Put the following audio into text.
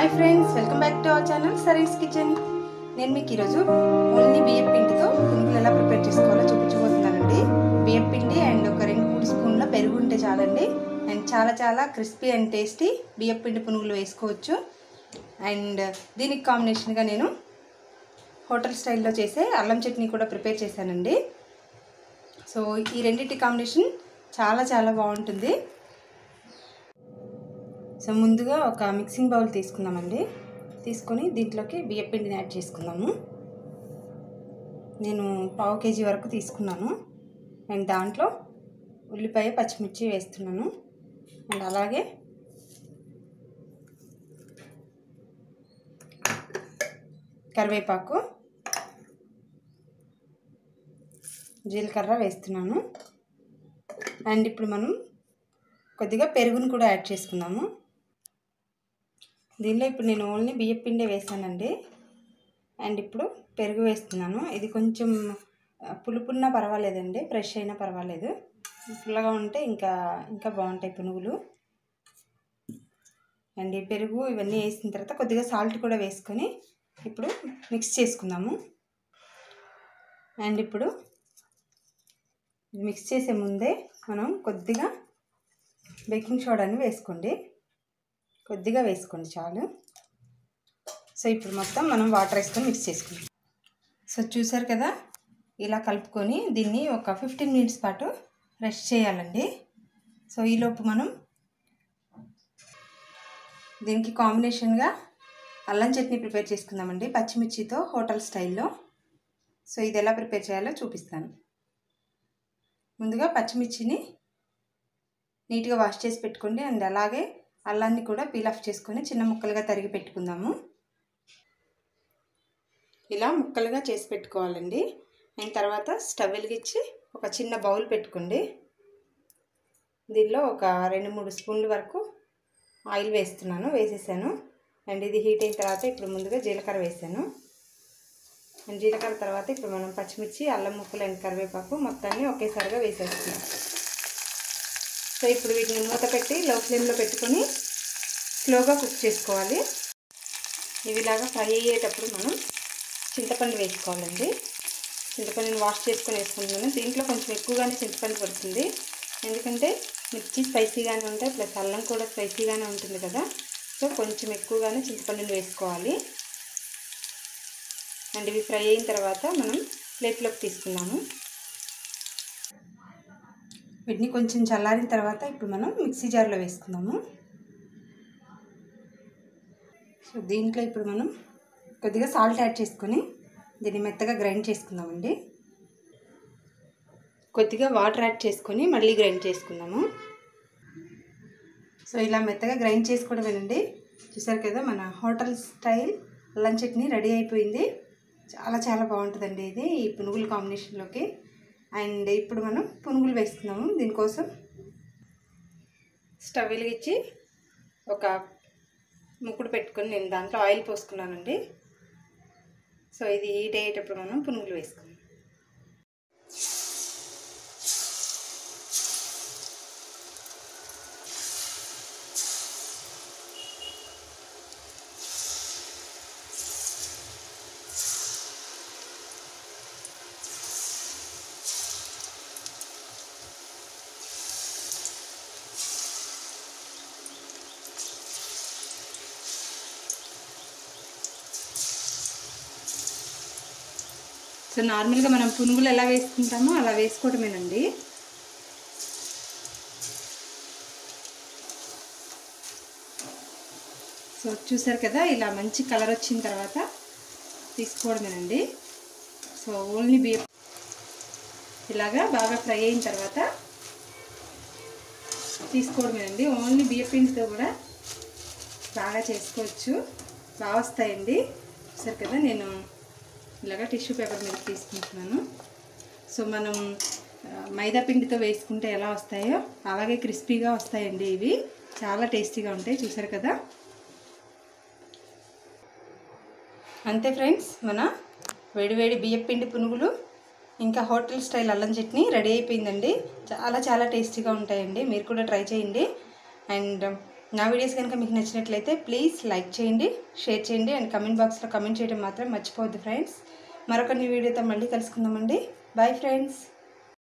hi friends welcome back to our channel సరీస్ kitchen నేను మీకు ఈరోజు ఓన్లీ బియ్యం పిండితో పునుగులు ఎలా ప్రిపేర్ చేసుకోవాలో చూపించబోతున్నానండి బియ్యం పిండి అండ్ ఒక రెండు మూడు స్పూన్ల పెరుగు ఉంటే చాలండి అండ్ చాలా చాలా క్రిస్పీ అండ్ టేస్టీ బియ్యం పిండి పునుగులు వేసుకోవచ్చు అండ్ దీనికి కాంబినేషన్గా నేను హోటల్ స్టైల్లో చేసే అల్లం చట్నీ కూడా ప్రిపేర్ చేశానండి సో ఈ రెండింటి కాంబినేషన్ చాలా చాలా బాగుంటుంది సో ముందుగా ఒక మిక్సింగ్ బౌల్ తీసుకుందామండి తీసుకొని దీంట్లోకి బియ్య పిండిని యాడ్ చేసుకుందాము నేను పావు కేజీ వరకు తీసుకున్నాను అండ్ దాంట్లో ఉల్లిపాయ పచ్చిమిర్చి వేస్తున్నాను అండ్ అలాగే కరివేపాకు జీలకర్ర వేస్తున్నాను అండ్ ఇప్పుడు మనం కొద్దిగా పెరుగును కూడా యాడ్ చేసుకుందాము దీనిలో ఇప్పుడు నేను ఓన్లీ బియ్యం పిండి వేసానండి అండ్ ఇప్పుడు పెరుగు వేస్తున్నాను ఇది కొంచెం పులుపున్నా పర్వాలేదండి ఫ్రెష్ అయినా పర్వాలేదు పుల్లగా ఉంటే ఇంకా ఇంకా బాగుంటాయి పునుగులు అండ్ ఈ పెరుగు ఇవన్నీ వేసిన తర్వాత కొద్దిగా సాల్ట్ కూడా వేసుకొని ఇప్పుడు మిక్స్ చేసుకుందాము అండ్ ఇప్పుడు మిక్స్ చేసే ముందే మనం కొద్దిగా బేకింగ్ సోడాని వేసుకోండి కొద్దిగా వేసుకోండి చాలు సో ఇప్పుడు మొత్తం మనం వాటర్ వేసుకొని మిక్స్ చేసుకుందాం సో చూసారు కదా ఇలా కలుపుకొని దీన్ని ఒక ఫిఫ్టీన్ మినిట్స్ పాటు రెస్ట్ చేయాలండి సో ఈలోపు మనం దీనికి కాంబినేషన్గా అల్లం చట్నీ ప్రిపేర్ చేసుకుందామండి పచ్చిమిర్చితో హోటల్ స్టైల్లో సో ఇది ఎలా ప్రిపేర్ చేయాలో చూపిస్తాను ముందుగా పచ్చిమిర్చిని నీట్గా వాష్ చేసి పెట్టుకోండి అండ్ అలాగే అల్లాన్ని కూడా పీల్ ఆఫ్ చేసుకొని చిన్న ముక్కలుగా తరిగి పెట్టుకుందాము ఇలా ముక్కలుగా చేసి పెట్టుకోవాలండి అండ్ తర్వాత స్టవ్ వెలిగించి ఒక చిన్న బౌల్ పెట్టుకోండి దీనిలో ఒక రెండు మూడు స్పూన్ల వరకు ఆయిల్ వేస్తున్నాను వేసేసాను అండ్ ఇది హీట్ అయిన తర్వాత ఇప్పుడు ముందుగా జీలకర్ర వేసాను అండ్ జీలకర్ర తర్వాత ఇప్పుడు మనం పచ్చిమిర్చి అల్లం ముక్కలు అండ్ కరివేపాకు మొత్తాన్ని ఒకేసారిగా వేసేస్తున్నాం సో ఇప్పుడు వీటిని మూత పెట్టి లో ఫ్లేమ్లో పెట్టుకొని స్లోగా కుక్ చేసుకోవాలి ఇవిలాగా ఫ్రై అయ్యేటప్పుడు మనం చింతపండు వేసుకోవాలండి చింతపండుని వాష్ చేసుకొని వేసుకుంటున్నాను దీంట్లో కొంచెం ఎక్కువగానే చింతపండు పడుతుంది ఎందుకంటే మిర్చి స్పైసీగానే ఉంటాయి ప్లస్ అల్లం కూడా స్పైసీగానే ఉంటుంది కదా సో కొంచెం ఎక్కువగానే చింతపండుని వేసుకోవాలి అండ్ ఇవి ఫ్రై అయిన తర్వాత మనం ప్లేట్లోకి తీసుకున్నాము వీటిని కొంచెం చల్లారిన తర్వాత ఇప్పుడు మనం మిక్సీ జార్లో వేసుకుందాము సో దీంట్లో ఇప్పుడు మనం కొద్దిగా సాల్ట్ యాడ్ చేసుకొని దీన్ని మెత్తగా గ్రైండ్ చేసుకుందామండి కొద్దిగా వాటర్ యాడ్ చేసుకొని మళ్ళీ గ్రైండ్ చేసుకుందాము సో ఇలా మెత్తగా గ్రైండ్ చేసుకోవడమేనండి చూసారు కదా మన హోటల్ స్టైల్ అల్లం చట్నీ రెడీ అయిపోయింది చాలా చాలా బాగుంటుందండి ఇది ఈ పునుగుల కాంబినేషన్లోకి అండ్ ఇప్పుడు మనం పునుగులు వేస్తున్నాము దీనికోసం స్టవ్ వెలిగించి ఒక ముక్కుడు పెట్టుకొని నేను దాంట్లో ఆయిల్ పోసుకున్నానండి సో ఇది హీట్ అయ్యేటప్పుడు మనం పునుగులు వేసుకుందాం సో నార్మల్గా మనం పునుగులు ఎలా వేసుకుంటామో అలా వేసుకోవడమేనండి సో చూసారు కదా ఇలా మంచి కలర్ వచ్చిన తర్వాత తీసుకోవడమేనండి సో ఓన్లీ బియ్యం ఇలాగా బాగా ఫ్రై అయిన తర్వాత తీసుకోవడమేనండి ఓన్లీ బియ్య పిండితో కూడా బాగా చేసుకోవచ్చు బాగా వస్తాయండి చూసారు కదా నేను ఇలాగా టిష్యూ పేపర్ మీద తీసుకుంటున్నాను సో మనం మైదా పిండితో వేసుకుంటే ఎలా వస్తాయో అలాగే క్రిస్పీగా వస్తాయండి ఇవి చాలా టేస్టీగా ఉంటాయి చూసారు కదా అంతే ఫ్రెండ్స్ మన వేడివేడి బియ్యం పిండి పునుగులు ఇంకా హోటల్ స్టైల్ అల్లం చట్నీ రెడీ అయిపోయిందండి చాలా చాలా టేస్టీగా ఉంటాయండి మీరు కూడా ట్రై చేయండి అండ్ నా వీడియోస్ కనుక మీకు నచ్చినట్లయితే ప్లీజ్ లైక్ చేయండి షేర్ చేయండి అండ్ కమెంట్ బాక్స్లో కమెంట్ చేయడం మాత్రం మర్చిపోవద్దు ఫ్రెండ్స్ మరొక న్యూ వీడియోతో మళ్ళీ కలుసుకుందామండి బాయ్ ఫ్రెండ్స్